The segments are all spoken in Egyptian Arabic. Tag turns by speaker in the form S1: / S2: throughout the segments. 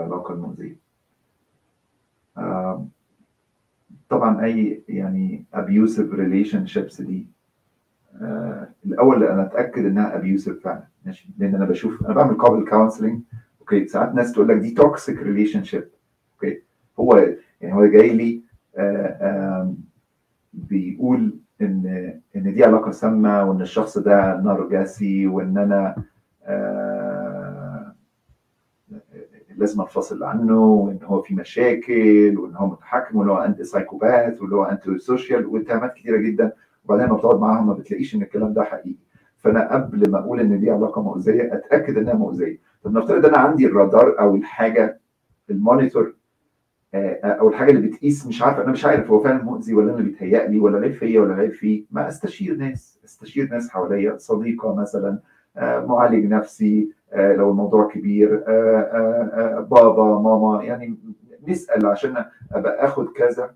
S1: العلاقه المؤذيه آه، طبعا اي يعني abusive relationships دي آه، الاول انا اتاكد انها abusive فعلا ماشي لان انا بشوف انا بعمل قابل كونسلنج اوكي ساعات ناس تقول لك دي توكسيك ريليشن شيب اوكي هو يعني هو جاي لي آه، آم، بيقول ان ان دي علاقه سامه وان الشخص ده نرجسي وان انا آه، لازم انفصل عنه وان هو في مشاكل وان هو متحكم وان هو انتي سايكوباث وان هو انتي سوشيال واتهامات كتيره جدا وبعدين لما بتقعد معاهم ما بتلاقيش ان الكلام ده حقيقي فانا قبل ما اقول ان دي علاقه مؤذيه اتاكد انها مؤذيه طب نفترض انا عندي الرادار او الحاجه المونيتور آه، او الحاجه اللي بتقيس مش عارف انا مش عارف هو فعلا مؤذي ولا انا بيتهيأ لي ولا لعيب فيا ولا لعيب فيه ما استشير ناس استشير ناس حواليا صديقه مثلا آه، معالج نفسي آه، لو الموضوع كبير آه، آه، آه، بابا ماما يعني نسال عشان ابقى اخد كذا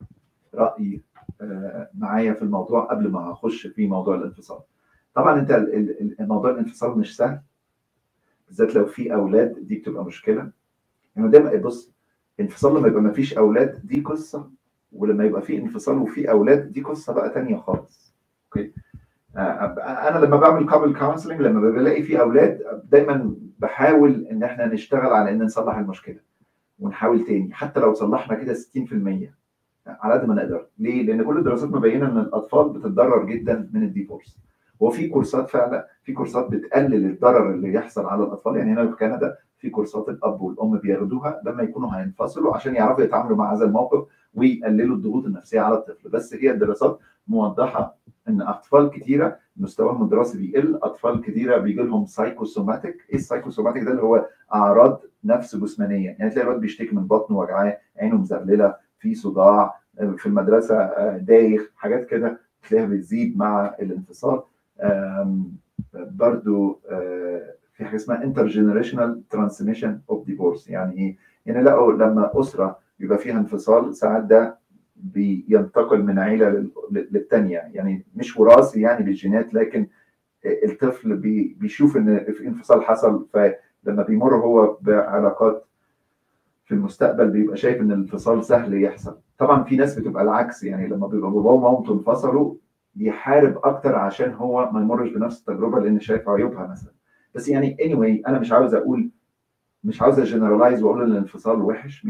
S1: راي آه، معايا في الموضوع قبل ما اخش في موضوع الانفصال طبعا انت ال- ال- ال- موضوع الانفصال مش سهل بالذات لو في اولاد دي بتبقى مشكله يعني دايما بص انفصال لما يبقى ما فيش اولاد دي قصه ولما يبقى في انفصال وفي اولاد دي قصه بقى تانية خالص اوكي آه، انا لما بعمل كابل كونسلنج لما بلاقي في اولاد دايما بحاول ان احنا نشتغل على ان نصلح المشكله ونحاول تاني حتى لو صلحنا كده 60% على قد ما نقدر ليه؟ لان كل الدراسات مبينه ان الاطفال بتتضرر جدا من الديفورس هو في كورسات فعلا في كورسات بتقلل الضرر اللي يحصل على الاطفال يعني هنا في كندا في كورسات الاب والام بياخدوها لما يكونوا هينفصلوا عشان يعرفوا يتعاملوا مع هذا الموقف ويقللوا الضغوط النفسيه على الطفل بس هي الدراسات موضحه ان اطفال كتيره مستواهم الدراسي بيقل اطفال كتيره بيجي لهم سايكوسوماتيك ايه السايكوسوماتيك ده اللي هو اعراض نفس جسمانيه يعني تلاقي الواد بيشتكي من بطنه وجعاه عينه مزغلله في صداع في المدرسه آه، دايخ حاجات كده تلاقيها بتزيد مع الانفصال آم، برضو آه، في حاجه اسمها انترجنريشنال ترانسميشن اوف ديفورس يعني ايه؟ يعني لقوا لما اسره يبقى فيها انفصال ساعات ده بينتقل من عيله لل- للتانيه يعني مش وراثي يعني بالجينات لكن الطفل بي- بيشوف ان في انفصال حصل فلما بيمر هو بعلاقات في المستقبل بيبقى شايف ان الانفصال سهل يحصل طبعا في ناس بتبقى العكس يعني لما بيبقى باباه ومامته انفصلوا بيحارب اكتر عشان هو ما يمرش بنفس التجربه لان شايف عيوبها مثلا بس يعني anyway انا مش عاوز اقول مش عاوز اجنرالايز واقول ان الانفصال وحش 100%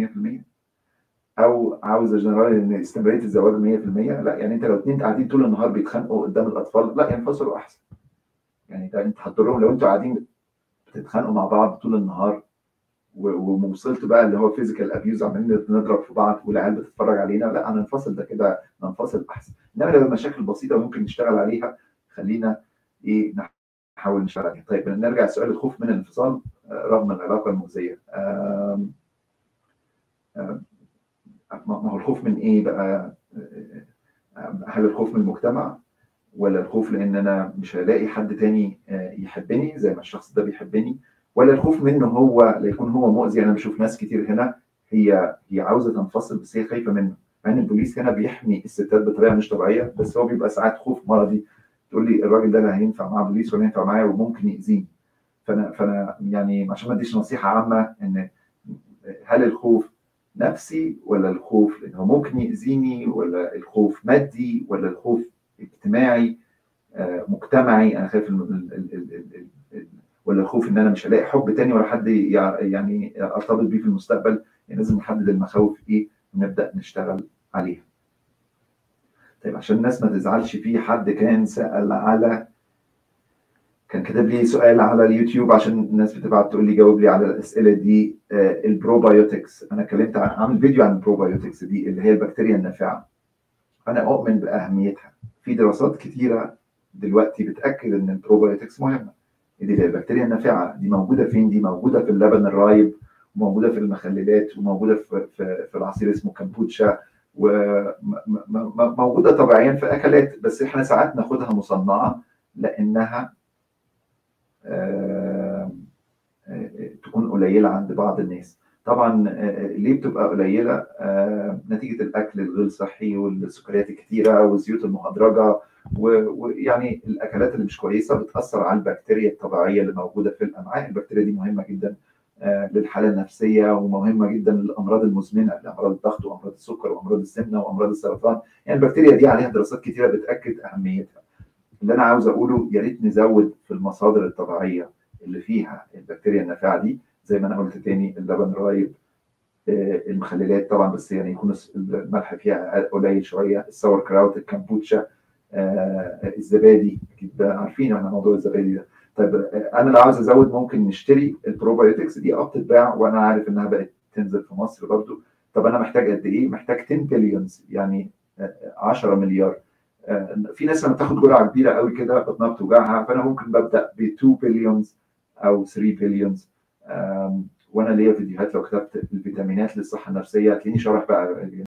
S1: او عاوز اجنرالايز ان استمراريه الزواج 100% لا يعني انت لو اتنين قاعدين طول النهار بيتخانقوا قدام الاطفال لا ينفصلوا احسن يعني ده انت هتضرهم لو انتوا قاعدين بتتخانقوا مع بعض طول النهار و- ووصلت بقى اللي هو فيزيكال ابيوز عمالين نضرب في بعض والعيال بتتفرج علينا لا هننفصل ده كده ننفصل احسن انما لو مشاكل بسيطه ممكن نشتغل عليها خلينا ايه نحاول نشتغل عليها طيب نرجع لسؤال الخوف من الانفصال آه، رغم العلاقه المؤذيه آم، آم، ما ما هو الخوف من ايه بقى آه، هل الخوف من المجتمع ولا الخوف لان انا مش هلاقي حد تاني آه، يحبني زي ما الشخص ده بيحبني ولا الخوف منه هو ليكون هو مؤذي انا بشوف ناس كتير هنا هي هي عاوزه تنفصل بس هي خايفه منه مع ان البوليس هنا بيحمي الستات بطريقه مش طبيعيه بس هو بيبقى ساعات خوف مرضي تقول لي الراجل ده لا هينفع معاه بوليس ولا ينفع معايا وممكن يأذيني فانا فانا يعني عشان ما اديش نصيحه عامه ان هل الخوف نفسي ولا الخوف لانه ممكن يأذيني ولا الخوف مادي ولا الخوف اجتماعي آه، مجتمعي انا خايف ال- ال- ال- ال- ال- ال- ولا الخوف ان انا مش هلاقي حب تاني ولا حد يع- يعني ارتبط بيه في المستقبل يعني لازم نحدد المخاوف ايه ونبدا نشتغل عليها. طيب عشان الناس ما تزعلش في حد كان سأل على كان كاتب لي سؤال على اليوتيوب عشان الناس بتبعت تقول لي جاوب لي على الاسئله دي آه، البروبايوتكس انا اتكلمت عن عامل فيديو عن البروبايوتكس دي اللي هي البكتيريا النافعه انا اؤمن باهميتها في دراسات كتيره دلوقتي بتاكد ان البروبايوتكس مهمه دي اللي هي البكتيريا النافعه دي موجوده فين دي موجوده في اللبن الرايب وموجوده في المخللات وموجوده في في, في العصير اسمه كامبوتشا وموجوده طبيعيا في اكلات بس احنا ساعات ناخدها مصنعه لانها آه، آه، تكون قليله عند بعض الناس طبعا آه، ليه بتبقى قليله آه، نتيجه الاكل الغير صحي والسكريات الكتيره والزيوت المهدرجه و- ويعني الاكلات اللي مش كويسه بتاثر على البكتيريا الطبيعيه اللي موجوده في الامعاء البكتيريا دي مهمه جدا آه، للحاله النفسيه ومهمه جدا للامراض المزمنه لامراض الضغط وامراض السكر وامراض السمنه وامراض السرطان يعني البكتيريا دي عليها دراسات كتيره بتاكد اهميتها اللي انا عاوز اقوله يا ريت نزود في المصادر الطبيعيه اللي فيها البكتيريا النافعه دي زي ما انا قلت تاني اللبن الرايب آه، المخللات طبعا بس يعني يكون الس- الملح فيها قليل شويه الساور كراوت الكمبوتشا آه، الزبادي اكيد ده عارفين احنا موضوع الزبادي ده طيب آه، انا لو عاوز ازود ممكن نشتري البروبايوتكس دي اه بتتباع وانا عارف انها بقت تنزل في مصر برضو طب انا محتاج قد ايه؟ محتاج 10 بليونز يعني آه، 10 مليار آه، في ناس لما تاخد جرعه كبيره قوي كده بطنها بتوجعها فانا ممكن ببدا ب 2 بليونز او 3 بليونز وانا ليا فيديوهات لو كتبت الفيتامينات للصحه النفسيه هتلاقيني شارح بقى